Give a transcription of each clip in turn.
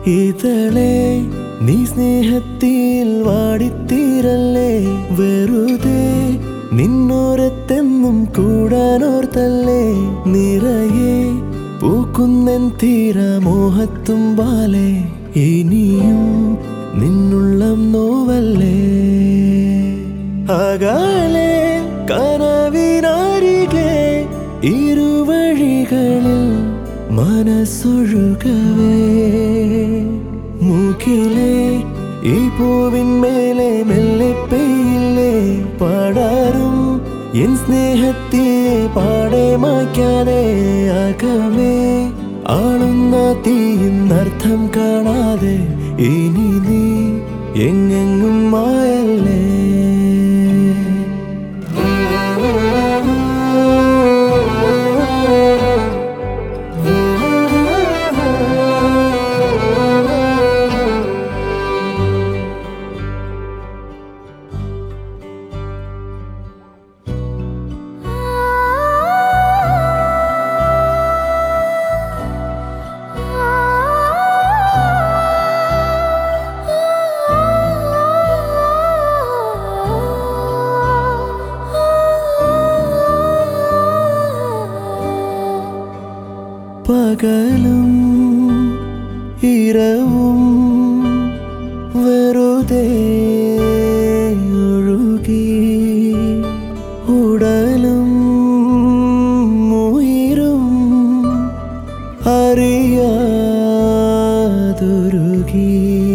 ഇതളെ നീ സ്നേഹത്തിൽ വാടിത്തീരല്ലേ വെറുതെ നിന്നോരത്തെന്നും കൂടാനോർത്തല്ലേ നിറയെ പൂക്കുന്നൻ തീര മോഹത്തുമ്പാലെ ഇനിയും നിന്നുള്ളം നോവല്ലേ അകാലെ കനവിനരികെ ഇരുവഴികളിൽ മനസ്സൊഴുകവേ മൂക്കിലെ ഈ പൂവിന്മേലെ മെല്ലെ പെയ്യില്ലേ പാടാറും എൻ സ്നേഹത്തെ പാടെ മായ്ക്കാതെ അകമേ ആളുന്ന തീയിന്നർത്ഥം കാണാതെ ഇനി നീ എങ്ങെങ്ങും മായല്ലേ പകലും ഇരവും വെറുതെ ഒഴുകി ഉടലും ഉയരും അറിയാതൊരുകി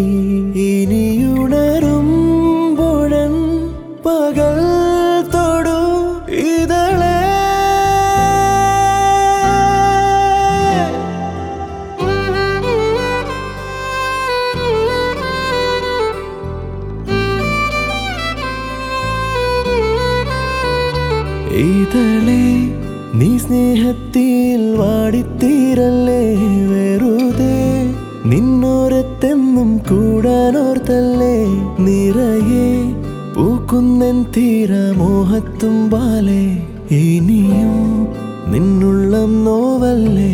ഇനിയുണരുമ്പോഴൻ പകൽ തൊടു ഇതളേ ഇതളെ നീ സ്നേഹത്തിൽ വാടിത്തീരല്ലേ വെറുതെ നിന്നോരത്തെന്നും കൂടാനോർത്തല്ലേ നിറയെ പൂക്കുന്നൻ തീര മോഹത്തുമ്പാലെ ഇനിയും നിന്നുള്ളം നോവല്ലേ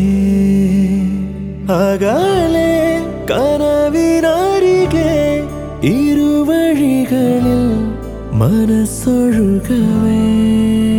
അകാലെ കനവിനരികെ ഇരുവഴികളിൽ മനസ്സൊഴുകവേ